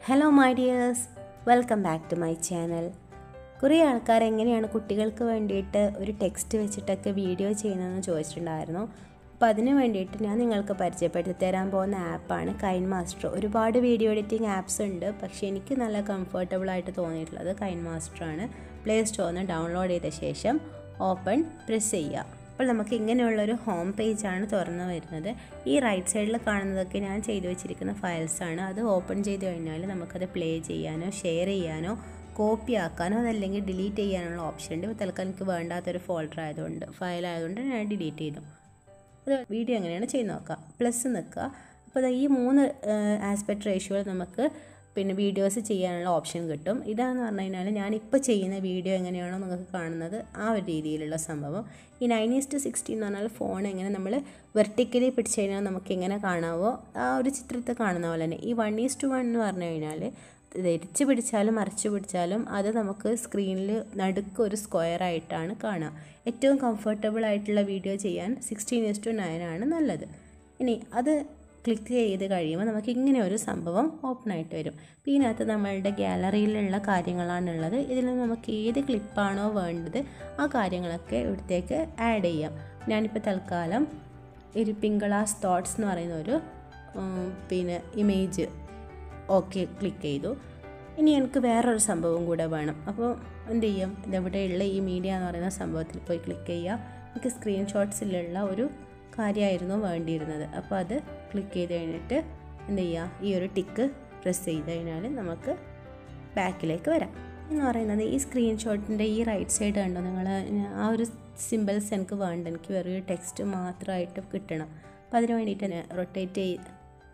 hello my dears welcome back to my channel കുറേ ആൾക്കാർ എങ്ങനെയാണ് കുട്ടികൾക്ക് വേണ്ടിയിട്ട് ഒരു ടെക്സ്റ്റ് വെച്ചിട്ടൊക്കെ വീഡിയോ ചെയ്യുന്നതെന്ന് ചോദിച്ചിട്ടുണ്ടായിരുന്നു അപ്പോൾ അതിന് വേണ്ടിയിട്ട് ഞാൻ നിങ്ങൾക്ക് പരിചയപ്പെടുത്തി തരാൻ പോകുന്ന ആപ്പാണ് കൈൻ മാസ്റ്റർ ഒരുപാട് വീഡിയോ എഡിറ്റിംഗ് ആപ്സ് ഉണ്ട് പക്ഷേ എനിക്ക് നല്ല കംഫർട്ടബിൾ ആയിട്ട് തോന്നിയിട്ടുള്ളത് കൈൻ മാസ്റ്ററാണ് പ്ലേ സ്റ്റോറിൽ നിന്ന് ഡൗൺലോഡ് ചെയ്ത ശേഷം ഓപ്പൺ പ്രസ് ചെയ്യുക അപ്പോൾ നമുക്ക് ഇങ്ങനെയുള്ളൊരു ഹോം പേജാണ് തുറന്നു വരുന്നത് ഈ റൈറ്റ് സൈഡിൽ കാണുന്നതൊക്കെ ഞാൻ ചെയ്തു വെച്ചിരിക്കുന്ന ഫയൽസാണ് അത് ഓപ്പൺ ചെയ്ത് കഴിഞ്ഞാൽ നമുക്കത് പ്ലേ ചെയ്യാനോ ഷെയർ ചെയ്യാനോ കോപ്പി ആക്കാനോ അതല്ലെങ്കിൽ ഡിലീറ്റ് ചെയ്യാനുള്ള ഓപ്ഷൻ ഉണ്ട് ഇപ്പോൾ തൽക്കാലം എനിക്ക് വേണ്ടാത്തൊരു ഫോൾഡർ ആയതുകൊണ്ട് ഫയൽ ആയതുകൊണ്ട് ഞാൻ ഡിലീറ്റ് ചെയ്തു അത് വീഡിയോ എങ്ങനെയാണ് ചെയ്ത് നോക്കാം പ്ലസ് നിൽക്കുക അപ്പോൾ ദാ ഈ മൂന്ന് ആസ്പെക്ട് റേഷ്യോയിൽ നമുക്ക് പിന്നെ വീഡിയോസ് ചെയ്യാനുള്ള ഓപ്ഷൻ കിട്ടും ഇതാന്ന് പറഞ്ഞു കഴിഞ്ഞാൽ ഞാനിപ്പോൾ ചെയ്യുന്ന വീഡിയോ എങ്ങനെയാണോ നിങ്ങൾക്ക് കാണുന്നത് ആ ഒരു രീതിയിലുള്ള സംഭവം ഈ നയൻ ഈസ്റ്റ് സിക്സ്റ്റീൻ എന്ന് പറഞ്ഞാൽ ഫോൺ എങ്ങനെ നമ്മൾ വെർട്ടിക്കലി പിടിച്ച് കഴിഞ്ഞാൽ നമുക്ക് എങ്ങനെ കാണാവോ ആ ഒരു ചിത്രത്തെ കാണുന്ന പോലെ തന്നെ ഈ വൺ ഈസ്റ്റ് വൺ എന്ന് പറഞ്ഞു കഴിഞ്ഞാൽ ധരിച്ച് പിടിച്ചാലും മറിച്ച് പിടിച്ചാലും അത് നമുക്ക് സ്ക്രീനിൽ നടുക്ക് ഒരു സ്ക്വയർ ആയിട്ടാണ് കാണുക ഏറ്റവും കംഫർട്ടബിൾ ആയിട്ടുള്ള വീഡിയോ ചെയ്യാൻ സിക്സ്റ്റീൻ ഇസ് ടു നയൻ ആണ് നല്ലത് ഇനി അത് ക്ലിക്ക് ചെയ്ത് കഴിയുമ്പോൾ നമുക്ക് ഇങ്ങനെ ഒരു സംഭവം ഓപ്പൺ ആയിട്ട് വരും അപ്പോൾ ഇതിനകത്ത് നമ്മളുടെ ഗാലറിയിലുള്ള കാര്യങ്ങളാണുള്ളത് ഇതിൽ നമുക്ക് ഏത് ക്ലിപ്പാണോ വേണ്ടത് ആ കാര്യങ്ങളൊക്കെ ഇവിടത്തേക്ക് ആഡ് ചെയ്യാം ഞാനിപ്പോൾ തൽക്കാലം ഒരു പിങ്കളാസ് തോട്ട്സ് എന്ന് പറയുന്ന ഒരു ഉം, പിന്നെ ഇമേജ് ഓക്കെ ക്ലിക്ക് ചെയ്തു ഇനി എനിക്ക് വേറൊരു സംഭവം കൂടെ വേണം അപ്പോൾ എന്ത് ചെയ്യും ഇതെവിടെയുള്ള ഈ മീഡിയ എന്ന് പറയുന്ന സംഭവത്തിൽ പോയി ക്ലിക്ക് ചെയ്യുക എനിക്ക് സ്ക്രീൻഷോട്ട്സിലുള്ള ഒരു കാര്യമായിരുന്നു വേണ്ടിയിരുന്നത് അപ്പോൾ അത് ക്ലിക്ക് ചെയ്ത് കഴിഞ്ഞിട്ട് എന്ത് ചെയ്യുക ഈ ഒരു ടിക്ക് പ്രസ് ചെയ്ത് കഴിഞ്ഞാൽ നമുക്ക് ബാക്കിലേക്ക് വരാം എന്ന് പറയുന്നത് ഈ സ്ക്രീൻഷോട്ടിൻ്റെ ഈ റൈറ്റ് സൈഡ് കണ്ടോ നിങ്ങൾ ആ ഒരു സിമ്പിൾസ് എനിക്ക് വേണ്ട എനിക്ക് വെറും ടെക്സ്റ്റ് മാത്രമായിട്ട് കിട്ടണം അപ്പോൾ അതിന് വേണ്ടിയിട്ട് തന്നെ റൊട്ടേറ്റ് ചെയ്ത്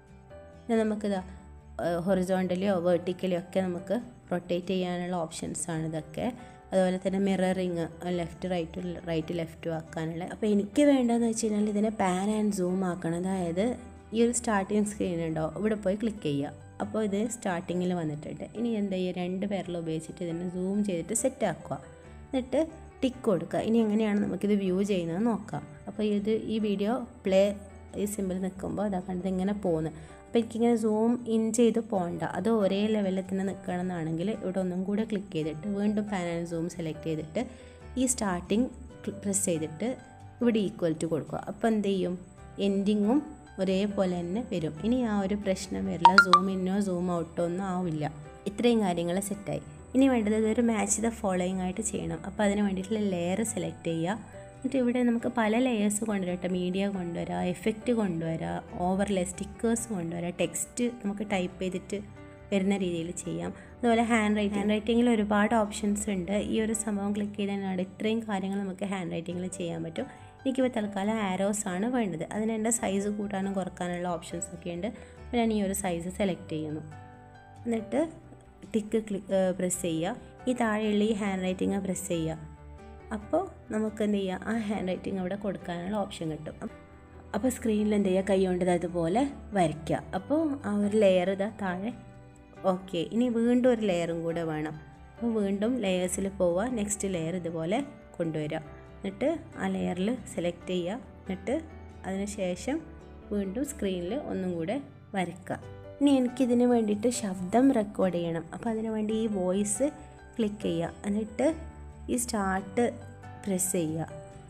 ഇത് നമുക്കിതാ ഹൊറിസോണ്ടലിയോ വേർട്ടിക്കലിയോ ഒക്കെ നമുക്ക് റൊട്ടേറ്റ് ചെയ്യാനുള്ള ഓപ്ഷൻസ് ആണ് ഇതൊക്കെ അതുപോലെ തന്നെ മിററിങ് ലെഫ്റ്റ് റൈറ്റ് റൈറ്റ് ലെഫ്റ്റും ആക്കാനുള്ള അപ്പോൾ എനിക്ക് വേണ്ടതെന്ന് വെച്ച് കഴിഞ്ഞാൽ ഇതിനെ പാൻ ആൻഡ് സൂം ആക്കണം അതായത് ഈ ഒരു സ്റ്റാർട്ടിങ് സ്ക്രീൻ ഉണ്ടോ ഇവിടെ പോയി ക്ലിക്ക് ചെയ്യുക അപ്പോൾ ഇത് സ്റ്റാർട്ടിങ്ങിൽ വന്നിട്ടുണ്ട് ഇനി എന്താ ചെയ്യുക രണ്ട് പേരിൽ ഉപയോഗിച്ചിട്ട് ഇതിനെ സൂം ചെയ്തിട്ട് സെറ്റ് ആക്കുക എന്നിട്ട് ടിക്ക് കൊടുക്കുക ഇനി എങ്ങനെയാണ് നമുക്കിത് വ്യൂ ചെയ്യുന്നത് നോക്കാം അപ്പോൾ ഇത് ഈ വീഡിയോ പ്ലേ ഈ സിമ്പിൾ നിൽക്കുമ്പോൾ അതാ കണ്ടത് ഇങ്ങനെ പോകുന്നു അപ്പോൾ എനിക്കിങ്ങനെ സൂം ഇൻ ചെയ്ത് പോകണ്ട അത് ഒരേ ലെവലിൽ തന്നെ നിൽക്കണമെന്നാണെങ്കിൽ ഇവിടെ ഒന്നും കൂടെ ക്ലിക്ക് ചെയ്തിട്ട് വീണ്ടും പാൻ ആൻഡ് സൂം സെലക്ട് ചെയ്തിട്ട് ഈ സ്റ്റാർട്ടിങ് പ്രസ് ചെയ്തിട്ട് ഇവിടെ ഈക്വൽ ടു കൊടുക്കുക അപ്പോൾ എന്ത് ചെയ്യും എൻഡിങ്ങും ഒരേപോലെ തന്നെ വരും ഇനി ആ ഒരു പ്രശ്നം വരില്ല സൂം ഇന്നോ സൂം ഔട്ടോ ഒന്നും ആവില്ല ഇത്രയും കാര്യങ്ങൾ സെറ്റായി ഇനി വേണ്ടത് ഇതൊരു മാച്ച് ദ ഫോളോയിങ് ആയിട്ട് ചെയ്യണം അപ്പോൾ അതിന് വേണ്ടിയിട്ടുള്ള ലെയർ സെലക്ട് ചെയ്യുക എന്നിട്ട് ഇവിടെ നമുക്ക് പല ലെയേഴ്സ് കൊണ്ടുവരട്ടെ മീഡിയ കൊണ്ടുവരാം എഫക്റ്റ് കൊണ്ടുവരാം ഓവർലേ സ്റ്റിക്കേഴ്സ് കൊണ്ടുവരാം ടെക്സ്റ്റ് നമുക്ക് ടൈപ്പ് ചെയ്തിട്ട് വരുന്ന രീതിയിൽ ചെയ്യാം അതുപോലെ ഹാൻഡ് റൈറ്റിംഗ് ഹാൻഡ് റൈറ്റിങ്ങിൽ ഒരുപാട് ഓപ്ഷൻസ് ഉണ്ട് ഈ ഒരു സംഭവം ക്ലിക്ക് ചെയ്തതിനാണ് ഇത്രയും കാര്യങ്ങൾ നമുക്ക് ഹാൻഡ് റൈറ്റിങ്ങിൽ ചെയ്യാൻ പറ്റും എനിക്കിപ്പോൾ തൽക്കാലം ആരോസ് ആണ് വേണ്ടത് അതിന് എൻ്റെ സൈസ് കൂട്ടാനും കുറക്കാനുള്ള ഓപ്ഷൻസ് ഒക്കെ ഉണ്ട് അപ്പോൾ ഞാൻ ഈ ഒരു സൈസ് സെലക്ട് ചെയ്യുന്നു എന്നിട്ട് ടിക്ക് ക്ലിക്ക് പ്രസ് ചെയ്യുക ഈ താഴെയുള്ള ഈ ഹാൻഡ് റൈറ്റിംഗ് പ്രസ് ചെയ്യുക അപ്പോൾ നമുക്ക് എന്ത് ചെയ്യുക ആ ഹാൻഡ് റൈറ്റിംഗ് അവിടെ കൊടുക്കാനുള്ള ഓപ്ഷൻ കിട്ടും അപ്പോൾ സ്ക്രീനിൽ എന്ത് ചെയ്യുക കൈ കൊണ്ട് ഇത് അതുപോലെ വരയ്ക്കുക അപ്പോൾ ആ ഒരു ലെയർ ഇതാ താഴെ ഓക്കെ ഇനി വീണ്ടും ഒരു ലെയറും കൂടെ വേണം അപ്പോൾ വീണ്ടും ലെയേഴ്സിൽ പോവുക നെക്സ്റ്റ് ലെയർ ഇതുപോലെ കൊണ്ടുവരിക എന്നിട്ട് ആ ലെയറിൽ സെലക്ട് ചെയ്യുക എന്നിട്ട് അതിന് ശേഷം വീണ്ടും സ്ക്രീനിൽ ഒന്നും കൂടെ വരയ്ക്കുക ഇനി എനിക്കിതിന് വേണ്ടിയിട്ട് ശബ്ദം റെക്കോർഡ് ചെയ്യണം അപ്പോൾ അതിന് വേണ്ടി ഈ വോയിസ് ക്ലിക്ക് ചെയ്യുക എന്നിട്ട് ഈ സ്റ്റാർട്ട് പ്രസ് ചെയ്യുക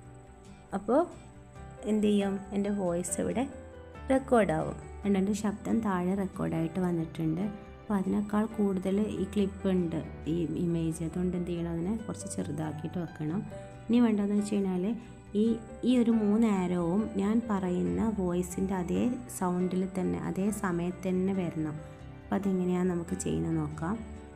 അപ്പോൾ എന്ത് ചെയ്യും എൻ്റെ വോയിസ് ഇവിടെ റെക്കോർഡാവും എൻ്റെ ശബ്ദം താഴെ റെക്കോർഡായിട്ട് വന്നിട്ടുണ്ട് അപ്പോൾ അതിനേക്കാൾ കൂടുതൽ ഈ ക്ലിപ്പ് ഉണ്ട് ഈ ഇമേജ് അതുകൊണ്ട് എന്ത് ചെയ്യണം അതിനെ കുറച്ച് ചെറുതാക്കിയിട്ട് വെക്കണം ഇനി വേണ്ടതെന്ന് വെച്ച് കഴിഞ്ഞാൽ ഈ ഈ ഒരു മൂന്ന് ആരോവും ഞാൻ പറയുന്ന വോയിസിൻ്റെ അതേ സൗണ്ടിൽ തന്നെ അതേ സമയത്ത് തന്നെ വരണം അപ്പോൾ അതെങ്ങനെയാണ് നമുക്ക് ചെയ്യുന്നത് നോക്കാം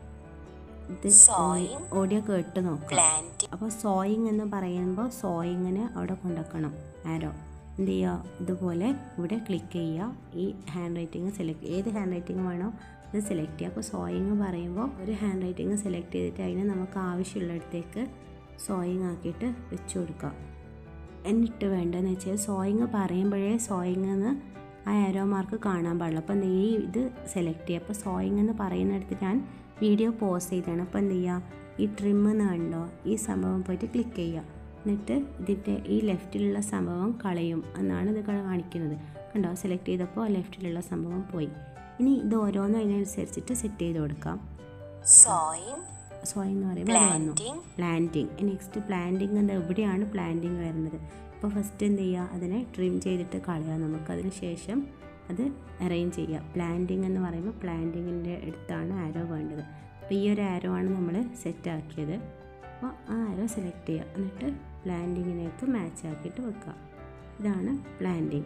ഇത് ഓഡിയോ കേട്ട് നോക്കാം അപ്പോൾ സോയിങ് എന്ന് പറയുമ്പോൾ സോയിങ്ങിന് അവിടെ കൊണ്ടുവെക്കണം ആരോ എന്ത് ചെയ്യുക ഇതുപോലെ ഇവിടെ ക്ലിക്ക് ചെയ്യുക ഈ ഹാൻഡ് റൈറ്റിംഗ് സെലക്ട് ഏത് ഹാൻഡ് റൈറ്റിംഗ് വേണോ അത് സെലക്ട് ചെയ്യുക അപ്പോൾ സോയിങ് പറയുമ്പോൾ ഒരു ഹാൻഡ് റൈറ്റിംഗ് സെലക്ട് ചെയ്തിട്ട് അതിന് നമുക്ക് ആവശ്യമുള്ളിടത്തേക്ക് സോയിങ് ആക്കിയിട്ട് വെച്ച് കൊടുക്കാം എന്നിട്ട് വേണ്ടതെന്ന് വെച്ചാൽ സോയിങ് പറയുമ്പോഴേ സോയിങ് എന്ന് ആ ആരോ മാർക്ക് കാണാൻ പാടില്ല അപ്പോൾ നീ ഇത് സെലക്ട് ചെയ്യുക അപ്പോൾ സോയിങ് എന്ന് പറയുന്നിടത്ത് ഞാൻ വീഡിയോ പോസ് ചെയ്താണ് അപ്പോൾ എന്ത് ചെയ്യുക ഈ ട്രിം എന്ന് കണ്ടോ ഈ സംഭവം പോയിട്ട് ക്ലിക്ക് ചെയ്യുക എന്നിട്ട് ഇതിൻ്റെ ഈ ലെഫ്റ്റിലുള്ള സംഭവം കളയും എന്നാണ് ഇത് കാണിക്കുന്നത് കണ്ടോ സെലക്ട് ചെയ്തപ്പോൾ ലെഫ്റ്റിലുള്ള സംഭവം പോയി ഇനി ഇത് ഓരോന്നും അതിനനുസരിച്ചിട്ട് സെറ്റ് ചെയ്ത് കൊടുക്കാം sawing, സോയി എന്ന് പറയുമ്പോൾ അത് വന്നു planting, പ്ലാന്റിങ് നെക്സ്റ്റ് പ്ലാന്റിങ് എന്താ എവിടെയാണ് പ്ലാന്റിങ് വരുന്നത് അപ്പോൾ ഫസ്റ്റ് എന്ത് ചെയ്യുക അതിനെ ട്രിം ചെയ്തിട്ട് കളയാം നമുക്ക് അതിന് ശേഷം അത് അറേഞ്ച് ചെയ്യുക പ്ലാന്റിങ് എന്ന് പറയുമ്പോൾ പ്ലാന്റിങ്ങിൻ്റെ അടുത്താണ് ആരോ വേണ്ടത് അപ്പോൾ ഈ ഒരു ആരോ ആണ് നമ്മൾ സെറ്റ് ആക്കിയത് അപ്പോൾ ആ ആരോ സെലക്ട് ചെയ്യുക എന്നിട്ട് പ്ലാന്റിങ്ങിനേക്ക് മാച്ച് ആക്കിയിട്ട് വെക്കുക ഇതാണ് planting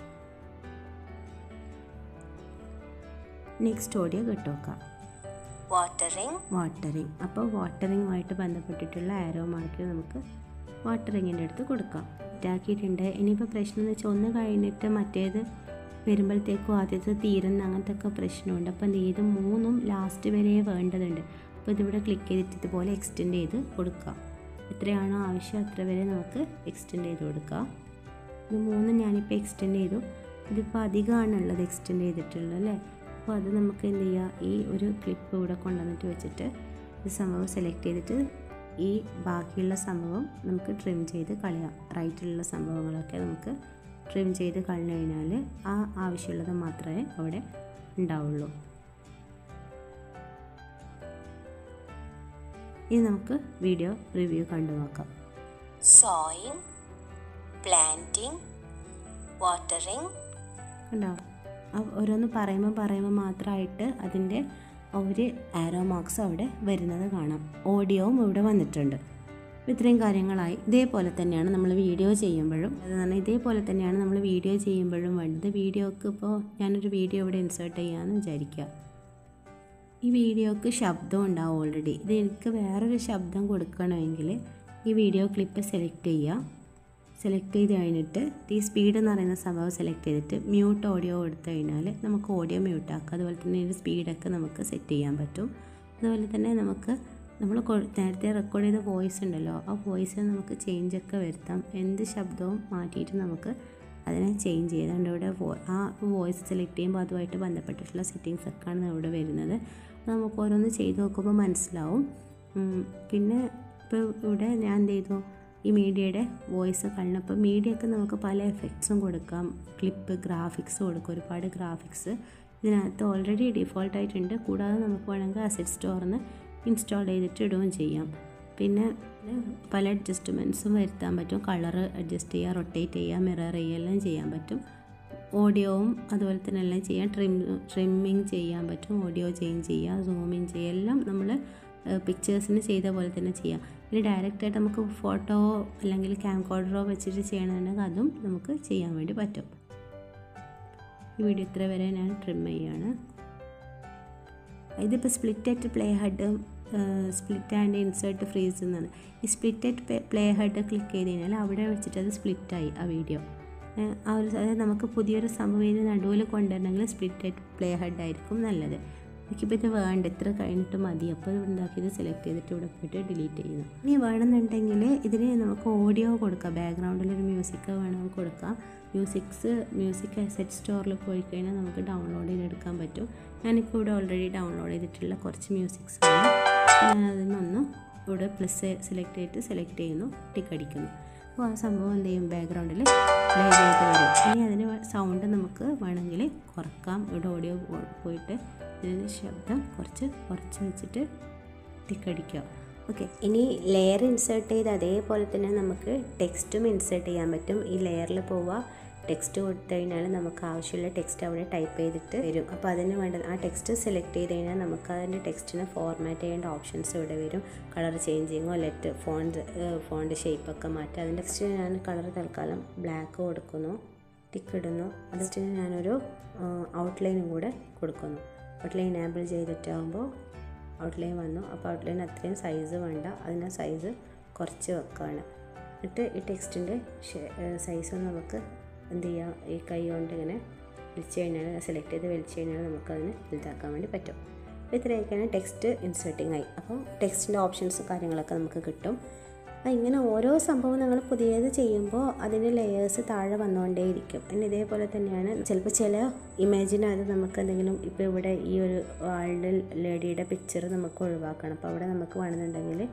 next audio കേട്ടുവെക്കാം watering, watering അപ്പോൾ വാട്ടറിങ്ങുമായിട്ട് ബന്ധപ്പെട്ടിട്ടുള്ള ആരോ മാർക്ക് നമുക്ക് വാട്ടറിങ്ങിൻ്റെ അടുത്ത് കൊടുക്കാം ഇതാക്കിയിട്ടുണ്ട് ഇനിയിപ്പോൾ പ്രശ്നം എന്ന് വെച്ചാൽ ഒന്ന് കഴിഞ്ഞിട്ട് മറ്റേത് വരുമ്പോഴത്തേക്കും ആദ്യത്തെ തീരുന്ന അങ്ങനത്തെ ഒക്കെ പ്രശ്നമുണ്ട് അപ്പോൾ എന്ത് ചെയ്ത് മൂന്നും ലാസ്റ്റ് വരെ വേണ്ടതുണ്ട് അപ്പോൾ ഇതിവിടെ ക്ലിക്ക് ചെയ്തിട്ട് ഇതുപോലെ എക്സ്റ്റെൻഡ് ചെയ്ത് കൊടുക്കാം എത്രയാണോ ആവശ്യം അത്ര വരെ നമുക്ക് എക്സ്റ്റെൻഡ് ചെയ്ത് കൊടുക്കാം ഇത് മൂന്നും ഞാനിപ്പോൾ എക്സ്റ്റെൻഡ് ചെയ്തു ഇതിപ്പോൾ അധികമാണുള്ളത് എക്സ്റ്റെൻഡ് ചെയ്തിട്ടുള്ളത് അല്ലേ അപ്പോൾ അത് നമുക്ക് എന്ത് ചെയ്യുക ഈ ഒരു ക്ലിപ്പ് ഇവിടെ കൊണ്ടുവന്നിട്ട് വെച്ചിട്ട് ഈ സംഭവം സെലക്ട് ചെയ്തിട്ട് ഈ ബാക്കിയുള്ള സംഭവം നമുക്ക് ട്രിം ചെയ്ത് കളയാം റൈറ്റിലുള്ള സംഭവങ്ങളൊക്കെ നമുക്ക് ട്രിം ചെയ്ത് കളഞ്ഞു കഴിഞ്ഞാൽ ആ ആവശ്യമുള്ളത് മാത്രമേ അവിടെ ഉണ്ടാവുള്ളൂ ഇനി നമുക്ക് വീഡിയോ റിവ്യൂ കണ്ടു നോക്കാം sawing, planting, watering, കണ്ടോ ആ ഓരോന്ന് പറയുമ്പോൾ പറയുമ്പോൾ മാത്രമായിട്ട് അതിൻ്റെ ഒരു ആരോ മാർക്സ് അവിടെ വരുന്നത് കാണാം ഓഡിയോവും ഇവിടെ വന്നിട്ടുണ്ട് അപ്പോൾ ഇത്രയും കാര്യങ്ങളായി ഇതേപോലെ തന്നെയാണ് നമ്മൾ വീഡിയോ ചെയ്യുമ്പോഴും അത് പറഞ്ഞാൽ ഇതേപോലെ തന്നെയാണ് നമ്മൾ വീഡിയോ ചെയ്യുമ്പോഴും വേണ്ടത് വീഡിയോക്ക് ഇപ്പോൾ ഞാനൊരു വീഡിയോ ഇവിടെ ഇൻസേർട്ട് ചെയ്യാമെന്ന് വിചാരിക്കുക ഈ വീഡിയോക്ക് ശബ്ദം ഉണ്ടാവും ഓൾറെഡി ഇത് എനിക്ക് വേറൊരു ശബ്ദം കൊടുക്കണമെങ്കിൽ ഈ വീഡിയോ ക്ലിപ്പ് സെലക്ട് ചെയ്യുക സെലക്ട് ചെയ്ത് കഴിഞ്ഞിട്ട് ഈ സ്പീഡ് എന്ന് പറയുന്ന സംഭവം സെലക്ട് ചെയ്തിട്ട് മ്യൂട്ട് ഓഡിയോ കൊടുത്തു കഴിഞ്ഞാൽ നമുക്ക് ഓഡിയോ മ്യൂട്ട് ആക്കാം അതുപോലെ തന്നെ ഇതിൻ്റെ സ്പീഡൊക്കെ നമുക്ക് സെറ്റ് ചെയ്യാൻ പറ്റും അതുപോലെ തന്നെ നമുക്ക് നമ്മൾ കൊ- നേരത്തെ റെക്കോർഡ് ചെയ്ത വോയിസ് ഉണ്ടല്ലോ ആ വോയിസിൽ നമുക്ക് ചേഞ്ചൊക്കെ വരുത്താം എന്ത് ശബ്ദവും മാറ്റിയിട്ട് നമുക്ക് അതിനെ ചേഞ്ച് ചെയ്ത് അതിൻ്റെ ഇവിടെ വോ- ആ വോയിസ് സെലക്ട് ചെയ്യുമ്പോൾ അതുമായിട്ട് ബന്ധപ്പെട്ടിട്ടുള്ള സെറ്റിങ്സ് ഒക്കെയാണ് ഇവിടെ വരുന്നത് അത് നമുക്ക് ഓരോന്ന് ചെയ്ത് നോക്കുമ്പോൾ മനസ്സിലാവും ഉം, പിന്നെ ഇപ്പോൾ ഇവിടെ ഞാൻ എന്ത് ചെയ്തു ഈ മീഡിയയുടെ വോയിസ് കളഞ്ഞപ്പോൾ മീഡിയക്ക് നമുക്ക് പല എഫക്ട്സും കൊടുക്കാം ക്ലിപ്പ് ഗ്രാഫിക്സ് കൊടുക്കാം ഒരുപാട് ഗ്രാഫിക്സ് ഇതിനകത്ത് ഓൾറെഡി ഡിഫോൾട്ട് ആയിട്ടുണ്ട് കൂടാതെ നമുക്ക് വേണമെങ്കിൽ അസറ്റ് സ്റ്റോറിന്ന് ഇൻസ്റ്റാൾ ചെയ്തിട്ട് ഇടുകയും ചെയ്യാം പിന്നെ പല അഡ്ജസ്റ്റ്മെൻറ്റ്സും വരുത്താൻ പറ്റും കളറ് അഡ്ജസ്റ്റ് ചെയ്യുക റൊട്ടേറ്റ് ചെയ്യുക മിറർ ചെയ്യുക എല്ലാം ചെയ്യാൻ പറ്റും ഓഡിയോവും അതുപോലെ തന്നെ എല്ലാം ചെയ്യാം ട്രിം ട്രിമ്മിങ് ചെയ്യാൻ പറ്റും ഓഡിയോ ചേഞ്ച് ചെയ്യുക സൂമിങ് ചെയ്യുക എല്ലാം നമ്മൾ പിക്ചേഴ്സിന് ചെയ്ത പോലെ തന്നെ ചെയ്യാം ഇനി ഡയറക്റ്റായിട്ട് നമുക്ക് ഫോട്ടോ അല്ലെങ്കിൽ ക്യാം കോഡറോ വെച്ചിട്ട് ചെയ്യണമെന്നുണ്ടെങ്കിൽ അതും നമുക്ക് ചെയ്യാൻ വേണ്ടി പറ്റും ഈ വീഡിയോ ഇത്ര വരെ ഞാൻ ട്രിം ചെയ്യാണ് ഇതിപ്പോൾ split at playhead split and insert freeze എന്നാണ് ഈ split at playhead click ചെയ്ത് കഴിഞ്ഞാൽ അവിടെ വെച്ചിട്ട് അത് സ്പ്ലിറ്റായി ആ വീഡിയോ ആ ഒരു അതായത് നമുക്ക് പുതിയൊരു സംഭവം ഇത് നടുവിൽ കൊണ്ടുവരണമെങ്കിൽ സ്പ്ലിറ്റ് അറ്റ് പ്ലേ ഹെഡ് ആയിരിക്കും നല്ലത് എനിക്കിപ്പോൾ ഇത് വേണ്ട ഇത്ര കഴിഞ്ഞിട്ട് മതി അപ്പോൾ ഇത് ഉണ്ടാക്കിയത് സെലക്ട് ചെയ്തിട്ട് ഇവിടെ പോയിട്ട് ഡിലീറ്റ് ചെയ്യുന്നു ഇനി വേണമെന്നുണ്ടെങ്കിൽ ഇതിന് നമുക്ക് ഓഡിയോ കൊടുക്കാം ബാക്ക്ഗ്രൗണ്ടിൽ ഒരു മ്യൂസിക് വേണമെങ്കിൽ കൊടുക്കാം മ്യൂസിക്സ് മ്യൂസിക് അസറ്റ് സ്റ്റോറിൽ പോയി കഴിഞ്ഞാൽ നമുക്ക് ഡൗൺലോഡ് ചെയ്തെടുക്കാൻ പറ്റും ഞാനിപ്പോൾ ഇവിടെ ഓൾറെഡി ഡൗൺലോഡ് ചെയ്തിട്ടുള്ള കുറച്ച് മ്യൂസിക്സ് ആണ് ഞാൻ അതിനൊന്ന് ഇവിടെ പ്ലസ് സെലക്ട് ചെയ്തിട്ട് സെലക്ട് ചെയ്യുന്നു ടിക്ക് അടിക്കുന്നു അപ്പോൾ ആ സംഭവം എന്ത് ചെയ്യും ബാക്ക്ഗ്രൗണ്ടിൽ പ്ലേ ചെയ്ത് വരും ഇനി അതിന് സൗണ്ട് നമുക്ക് വേണമെങ്കിൽ കുറക്കാം ഇവിടെ ഓഡിയോ പോയിട്ട് ഇതിൻ്റെ ശബ്ദം കുറച്ച് കുറച്ച് വെച്ചിട്ട് ടിക്കടിക്കുക ഓക്കെ ഇനി ലെയർ ഇൻസേർട്ട് ചെയ്ത് അതേപോലെ തന്നെ നമുക്ക് ടെക്സ്റ്റും ഇൻസേർട്ട് ചെയ്യാൻ പറ്റും ഈ ലെയറിൽ പോവുക ടെക്സ്റ്റ് കൊടുത്തു കഴിഞ്ഞാൽ നമുക്ക് ആവശ്യമുള്ള ടെക്സ്റ്റ് അവിടെ ടൈപ്പ് ചെയ്തിട്ട് വരും അപ്പോൾ അതിന് വേണ്ട ആ ടെക്സ്റ്റ് സെലക്ട് ചെയ്ത് കഴിഞ്ഞാൽ നമുക്ക് അതിൻ്റെ ടെക്സ്റ്റിനെ ഫോർമാറ്റ് ചെയ്യേണ്ട ഓപ്ഷൻസ് ഇവിടെ വരും കളർ ചേഞ്ചിങ്ങോ ലെറ്റ് ഫോണ്ട് ഫോണ്ട് ഷേപ്പൊക്കെ മാറ്റുക അതിൻ്റെ ടെക്സ്റ്റ് ഞാൻ കളർ തൽക്കാലം ബ്ലാക്ക് കൊടുക്കുന്നു ടിക്ക് ഇടുന്നു അതിന് ഞാനൊരു ഔട്ട്ലൈനും കൂടെ കൊടുക്കുന്നു ഔട്ട്ലൈൻ എനേബിൾ ചെയ്തിട്ടാകുമ്പോൾ ഔട്ട്ലൈൻ വന്നു അപ്പോൾ ഔട്ട്ലൈൻ അത്രയും സൈസ് വേണ്ട അതിൻ്റെ സൈസ് കുറച്ച് വെക്കുകയാണ് എന്നിട്ട് ഈ ടെക്സ്റ്റിൻ്റെ സൈസ് നമുക്ക് എന്ത് ചെയ്യാം ഈ കൈ കൊണ്ട് ഇങ്ങനെ വലിച്ചു കഴിഞ്ഞാൽ സെലക്ട് ചെയ്ത് വലിച്ചു കഴിഞ്ഞാൽ നമുക്കതിന് വലുതാക്കാൻ വേണ്ടി പറ്റും അപ്പോൾ ഇത്രയൊക്കെയാണ് ടെക്സ്റ്റ് ഇൻസേർട്ടിങ് ആയി അപ്പം ടെക്സ്റ്റിൻ്റെ ഓപ്ഷൻസ് കാര്യങ്ങളൊക്കെ നമുക്ക് കിട്ടും അപ്പോൾ ഇങ്ങനെ ഓരോ സംഭവം നമ്മൾ പുതിയത് ചെയ്യുമ്പോൾ അതിൻ്റെ ലെയേഴ്സ് താഴെ വന്നുകൊണ്ടേയിരിക്കും പിന്നെ ഇതേപോലെ തന്നെയാണ് ചിലപ്പോൾ ചില ഇമേജിനകത്ത് നമുക്ക് എന്തെങ്കിലും ഇപ്പോൾ ഇവിടെ ഈ ഒരു ആളുടെ ലേഡിയുടെ പിക്ചർ നമുക്ക് ഒഴിവാക്കണം അപ്പോൾ അവിടെ നമുക്ക് വേണമെന്നുണ്ടെങ്കിൽ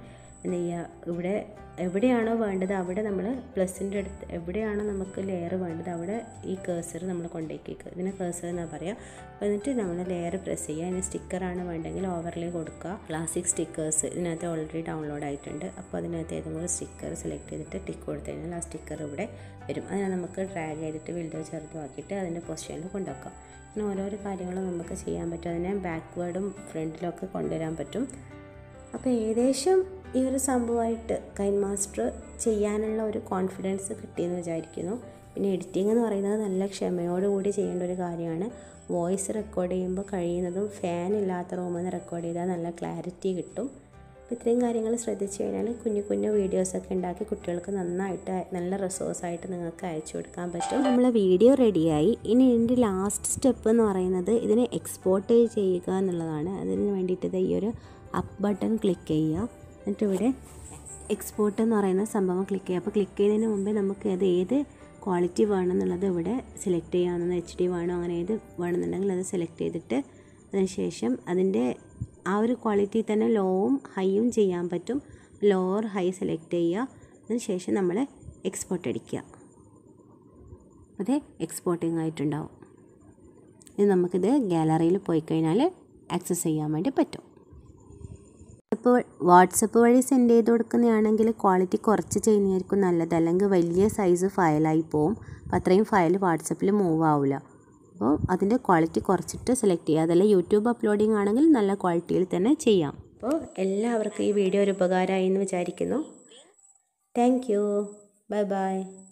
എന്ത് ചെയ്യുക ഇവിടെ എവിടെയാണോ വേണ്ടത് അവിടെ നമ്മൾ പ്ലസിൻ്റെ അടുത്ത് എവിടെയാണോ നമുക്ക് ലെയർ വേണ്ടത് അവിടെ ഈ കേസർ നമ്മൾ കൊണ്ടേക്കുക ഇതിനെ കേസർ എന്നാണ് പറയുക അപ്പോൾ എന്നിട്ട് നമ്മൾ ലെയർ പ്രസ് ചെയ്യുക അതിന് സ്റ്റിക്കറാണ് വേണ്ടെങ്കിൽ ഓവർലേ കൊടുക്കുക ക്ലാസിക് സ്റ്റിക്കേഴ്സ് ഇതിനകത്ത് ഓൾറെഡി ഡൗൺലോഡ് ആയിട്ടുണ്ട് അപ്പോൾ അതിനകത്ത് ഏതെങ്കിലും സ്റ്റിക്കർ സെലക്ട് ചെയ്തിട്ട് ടിക്ക് കൊടുത്തു കഴിഞ്ഞാൽ ആ സ്റ്റിക്കർ ഇവിടെ വരും അതിനെ നമുക്ക് ഡ്രാഗ് ചെയ്തിട്ട് വലുതോ ചെറുതോ ആക്കിയിട്ട് അതിൻ്റെ പൊസിഷനിൽ കൊണ്ടുവെക്കാം പിന്നെ ഓരോരോ കാര്യങ്ങളും നമുക്ക് ചെയ്യാൻ പറ്റും അതിനെ ബാക്ക്വേർഡും ഫ്രണ്ടിലും ഒക്കെ കൊണ്ടുവരാൻ പറ്റും അപ്പോൾ ഏകദേശം ഈ ഒരു സംഭവമായിട്ട് കൈൻ മാസ്റ്റർ ചെയ്യാനുള്ള ഒരു കോൺഫിഡൻസ് കിട്ടിയെന്ന് വിചാരിക്കുന്നു പിന്നെ എഡിറ്റിംഗ് എന്ന് പറയുന്നത് നല്ല ക്ഷമയോടുകൂടി ചെയ്യേണ്ട ഒരു കാര്യമാണ് വോയിസ് റെക്കോർഡ് ചെയ്യുമ്പോൾ കഴിയുന്നതും ഫാൻ ഇല്ലാത്ത റൂമിൽ നിന്ന് റെക്കോർഡ് ചെയ്താൽ നല്ല ക്ലാരിറ്റി കിട്ടും അപ്പോൾ ഇത്രയും കാര്യങ്ങൾ ശ്രദ്ധിച്ചു കഴിഞ്ഞാൽ കുഞ്ഞു കുഞ്ഞു വീഡിയോസൊക്കെ ഉണ്ടാക്കി കുട്ടികൾക്ക് നന്നായിട്ട് നല്ല റിസോഴ്സായിട്ട് നിങ്ങൾക്ക് അയച്ചു കൊടുക്കാൻ പറ്റും നമ്മളെ വീഡിയോ റെഡിയായി ഇനി ഇതിൻ്റെ ലാസ്റ്റ് സ്റ്റെപ്പ് എന്ന് പറയുന്നത് ഇതിനെ എക്സ്പോർട്ട് ചെയ്യുക എന്നുള്ളതാണ് അതിന് വേണ്ടിയിട്ട് ഇത് ഈ ഒരു അപ്പ് ബട്ടൺ ക്ലിക്ക് ചെയ്യുക എന്നിട്ട് ഇവിടെ എക്സ്പോർട്ട് എന്ന് പറയുന്ന സംഭവം ക്ലിക്ക് ചെയ്യുക അപ്പോൾ ക്ലിക്ക് ചെയ്യുന്നതിന് മുമ്പേ നമുക്ക് അത് ഏത് ക്വാളിറ്റി വേണമെന്നുള്ളത് ഇവിടെ സെലക്ട് ചെയ്യാവുന്ന എച്ച് ഡി വേണോ അങ്ങനെ ഏത് വേണമെന്നുണ്ടെങ്കിൽ അത് സെലക്ട് ചെയ്തിട്ട് അതിനുശേഷം അതിൻ്റെ ആ ഒരു ക്വാളിറ്റി തന്നെ ലോവും ഹൈയും ചെയ്യാൻ പറ്റും ലോവർ ഹൈ സെലക്ട് ചെയ്യുക അതിനുശേഷം നമ്മൾ എക്സ്പോർട്ട് അടിക്കുക അത് എക്സ്പോർട്ടിങ് ആയിട്ടുണ്ടാവും ഇത് നമുക്കിത് ഗാലറിയിൽ പോയി കഴിഞ്ഞാൽ ആക്സസ് ചെയ്യാൻ വേണ്ടി പറ്റും ഇപ്പോൾ വാട്സപ്പ് വഴി സെൻഡ് ചെയ്ത് കൊടുക്കുന്നതാണെങ്കിൽ ക്വാളിറ്റി കുറച്ച് ചെയ്യുന്നതായിരിക്കും നല്ലത് അല്ലെങ്കിൽ വലിയ സൈസ് ഫയലായി പോവും അപ്പോൾ അത്രയും ഫയൽ വാട്സപ്പിൽ മൂവ് ആവില്ല അപ്പോൾ അതിൻ്റെ ക്വാളിറ്റി കുറച്ചിട്ട് സെലക്ട് ചെയ്യുക അതല്ല യൂട്യൂബ് അപ്ലോഡിംഗ് ആണെങ്കിൽ നല്ല ക്വാളിറ്റിയിൽ തന്നെ ചെയ്യാം അപ്പോൾ എല്ലാവർക്കും ഈ വീഡിയോ ഒരു ഉപകാരമായി എന്ന് വിചാരിക്കുന്നു താങ്ക് യു ബൈ ബൈ